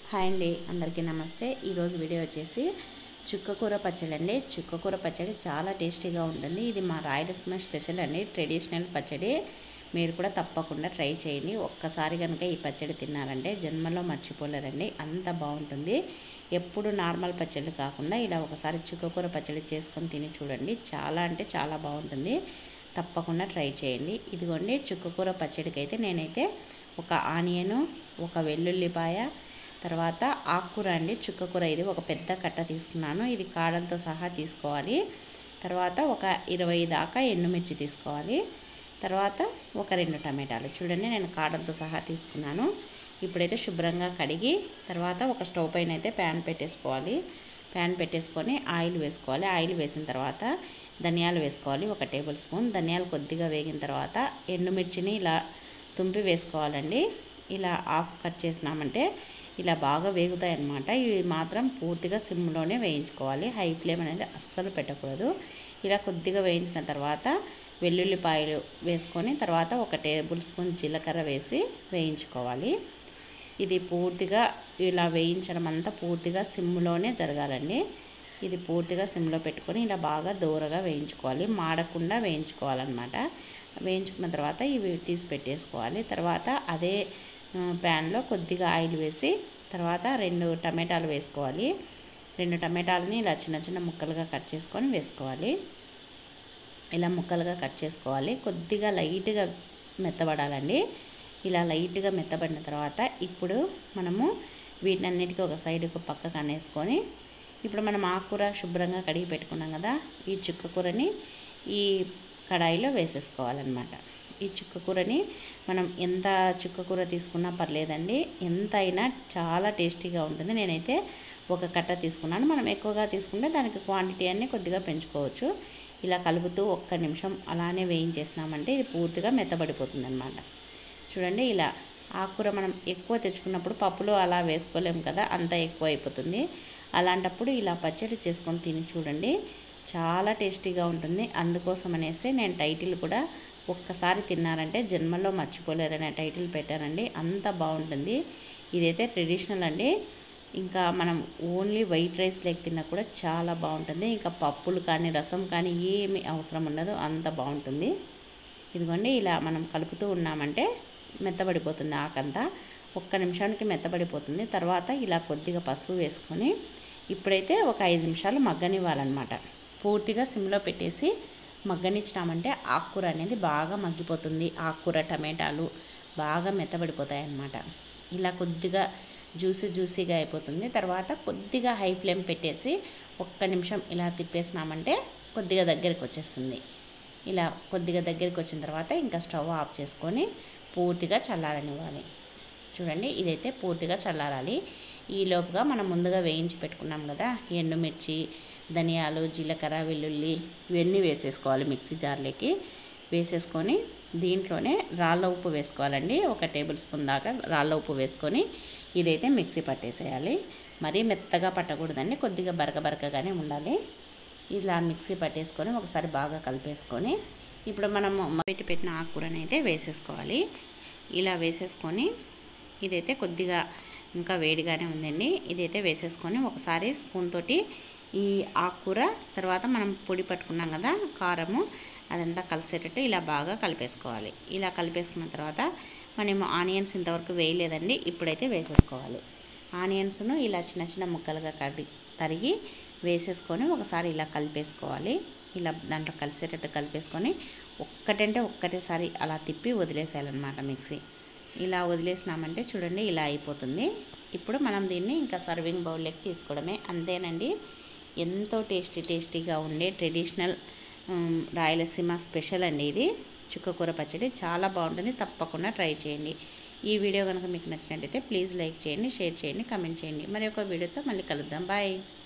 hi అండి అందరికీ నమస్తే ఈరోజు వీడియో వచ్చేసి చుక్కకూర పచ్చడి అండి చుక్కకూర పచ్చడి చాలా టేస్టీగా ఉంటుంది ఇది మా రాయలసీమ స్పెషల్ అండి ట్రెడిషనల్ పచ్చడి మీరు కూడా తప్పకుండా ట్రై చేయండి ఒక్కసారి కనుక ఈ పచ్చడి తిన్నారంటే జన్మలో మర్చిపోలేరండి అంత బాగుంటుంది ఎప్పుడు నార్మల్ పచ్చళ్ళు కాకుండా ఇలా ఒకసారి చుక్కకూర పచ్చడి చేసుకొని తిని చూడండి చాలా అంటే చాలా బాగుంటుంది తప్పకుండా ట్రై చేయండి ఇదిగోండి చుక్కకూర పచ్చడికి అయితే నేనైతే ఒక ఆనియను ఒక వెల్లుల్లిపాయ తర్వాత ఆకుకూర అండి చుక్కకూర ఇది ఒక పెద్ద కట్ట తీసుకున్నాను ఇది కాడలతో సహా తీసుకోవాలి తర్వాత ఒక ఇరవై దాకా ఎండుమిర్చి తీసుకోవాలి తర్వాత ఒక రెండు టమాటాలు చూడండి నేను కాడలతో సహా తీసుకున్నాను ఇప్పుడైతే శుభ్రంగా కడిగి తర్వాత ఒక స్టవ్ పైన అయితే ప్యాన్ పెట్టేసుకోవాలి ప్యాన్ పెట్టేసుకొని ఆయిల్ వేసుకోవాలి ఆయిల్ వేసిన తర్వాత ధనియాలు వేసుకోవాలి ఒక టేబుల్ స్పూన్ ధనియాలు కొద్దిగా వేగిన తర్వాత ఎండుమిర్చిని ఇలా తుంపి వేసుకోవాలండి ఇలా ఆఫ్ కట్ చేసినామంటే ఇలా బాగా వేగుతాయి అన్నమాట ఇవి మాత్రం పూర్తిగా సిమ్లోనే వేయించుకోవాలి హై ఫ్లేమ్ అనేది అస్సలు పెట్టకూడదు ఇలా కొద్దిగా వేయించిన తర్వాత వెల్లుల్లిపాయలు వేసుకొని తర్వాత ఒక టేబుల్ స్పూన్ జీలకర్ర వేసి వేయించుకోవాలి ఇది పూర్తిగా ఇలా వేయించడం అంతా పూర్తిగా సిమ్లోనే జరగాలండి ఇది పూర్తిగా సిమ్లో పెట్టుకొని ఇలా బాగా దూరగా వేయించుకోవాలి మాడకుండా వేయించుకోవాలన్నమాట వేయించుకున్న తర్వాత ఇవి తీసి పెట్టేసుకోవాలి తర్వాత అదే ప్యాన్లో కొద్దిగా ఆయిల్ వేసి తర్వాత రెండు టమాటాలు వేసుకోవాలి రెండు టమాటాలని ఇలా చిన్న చిన్న ముక్కలుగా కట్ చేసుకొని వేసుకోవాలి ఇలా ముక్కలుగా కట్ చేసుకోవాలి కొద్దిగా లైట్గా మెత్తబడాలండి ఇలా లైట్గా మెత్తబడిన తర్వాత ఇప్పుడు మనము వీటన్నిటికీ ఒక సైడ్కు పక్కకు అనేసుకొని ఇప్పుడు మనం ఆకుకూర శుభ్రంగా కడిగి పెట్టుకున్నాం కదా ఈ చుక్క కూరని ఈ కడాయిలో వేసేసుకోవాలన్నమాట ఈ చుక్క కూరని మనం ఎంత చుక్క కూర తీసుకున్నా పర్లేదండి ఎంత అయినా చాలా టేస్టీగా ఉంటుంది నేనైతే ఒక కట్ట తీసుకున్నాను మనం ఎక్కువగా తీసుకుంటే దానికి క్వాంటిటీ అన్నీ కొద్దిగా పెంచుకోవచ్చు ఇలా కలుపుతూ ఒక్క నిమిషం అలానే వేయించేసినామంటే ఇది పూర్తిగా మెత్తబడిపోతుంది అనమాట చూడండి ఇలా ఆకుకూర మనం ఎక్కువ తెచ్చుకున్నప్పుడు పప్పులు అలా వేసుకోలేము కదా అంత ఎక్కువ అయిపోతుంది అలాంటప్పుడు ఇలా పచ్చడి చేసుకొని తిని చూడండి చాలా టేస్టీగా ఉంటుంది అందుకోసం అనేసి నేను టైటిల్ కూడా ఒక్కసారి తిన్నారంటే జన్మలో మర్చిపోలేరనే టైటిల్ పెట్టానండి అంత బాగుంటుంది ఇదైతే ట్రెడిషనల్ అండి ఇంకా మనం ఓన్లీ వైట్ రైస్ లేక తిన్నా కూడా చాలా బాగుంటుంది ఇంకా పప్పులు కానీ రసం కానీ ఏమి అవసరం ఉండదు అంత బాగుంటుంది ఇదిగోండి ఇలా మనం కలుపుతూ ఉన్నామంటే మెత్తబడిపోతుంది ఆకంతా ఒక్క నిమిషానికి మెత్తబడిపోతుంది తర్వాత ఇలా కొద్దిగా పసుపు వేసుకొని ఇప్పుడైతే ఒక ఐదు నిమిషాలు మగ్గనివ్వాలన్నమాట పూర్తిగా సిమ్లో పెట్టేసి మగ్గనిచ్చినామంటే ఆకుకూర అనేది బాగా మగ్గిపోతుంది ఆకుకూర టమాటాలు బాగా మెత్తబడిపోతాయి అన్నమాట ఇలా కొద్దిగా జ్యూసీ జ్యూసీగా అయిపోతుంది తర్వాత కొద్దిగా హై ఫ్లేమ్ పెట్టేసి ఒక్క నిమిషం ఇలా తిప్పేసినామంటే కొద్దిగా దగ్గరికి వచ్చేస్తుంది ఇలా కొద్దిగా దగ్గరికి వచ్చిన తర్వాత ఇంకా స్టవ్ ఆఫ్ చేసుకొని పూర్తిగా చల్లారనివ్వాలి చూడండి ఇదైతే పూర్తిగా చల్లారాలి ఈ లోపుగా మనం ముందుగా వేయించి పెట్టుకున్నాం కదా ఎండుమిర్చి ధనియాలు జీలకర్ర వెల్లుల్లి ఇవన్నీ వేసేసుకోవాలి మిక్సీ జార్లోకి వేసేసుకొని దీంట్లోనే రాళ్ళ ఉప్పు వేసుకోవాలండి ఒక టేబుల్ స్పూన్ దాకా రాళ్ళ ఉప్పు వేసుకొని ఇదైతే మిక్సీ పట్టేసేయాలి మరీ మెత్తగా పట్టకూడదండి కొద్దిగా బరక బరకగానే ఉండాలి ఇలా మిక్సీ పట్టేసుకొని ఒకసారి బాగా కలిపేసుకొని ఇప్పుడు మనము పెట్టి పెట్టిన ఆకుకూరని అయితే వేసేసుకోవాలి ఇలా వేసేసుకొని ఇదైతే కొద్దిగా ఇంకా వేడిగానే ఉందండి ఇదైతే వేసేసుకొని ఒకసారి స్పూన్ తోటి ఈ ఆకుకూర తర్వాత మనం పొడి పట్టుకున్నాం కదా కారము అదంతా కలిసేటట్టు ఇలా బాగా కలిపేసుకోవాలి ఇలా కలిపేసుకున్న తర్వాత మనము ఆనియన్స్ ఇంతవరకు వేయలేదండి ఇప్పుడైతే వేసేసుకోవాలి ఆనియన్స్ను ఇలా చిన్న చిన్న ముక్కలుగా కడి తరిగి వేసేసుకొని ఒకసారి ఇలా కలిపేసుకోవాలి ఇలా దాంట్లో కలిసేటట్టు కలిపేసుకొని ఒక్కటంటే ఒక్కటేసారి అలా తిప్పి వదిలేసేయాలన్నమాట మిక్సీ ఇలా వదిలేసినామంటే చూడండి ఇలా అయిపోతుంది ఇప్పుడు మనం దీన్ని ఇంకా సర్వింగ్ బౌల్లోకి తీసుకోవడమే అంతేనండి ఎంతో టేస్టీ టేస్టీగా ఉండే ట్రెడిషనల్ రాయలసీమ స్పెషల్ అండి ఇది చుక్కకూర పచ్చడి చాలా బాగుంటుంది తప్పకుండా ట్రై చేయండి ఈ వీడియో కనుక మీకు నచ్చినట్టయితే ప్లీజ్ లైక్ చేయండి షేర్ చేయండి కమెంట్ చేయండి మరి ఒక వీడియోతో మళ్ళీ కలుద్దాం బాయ్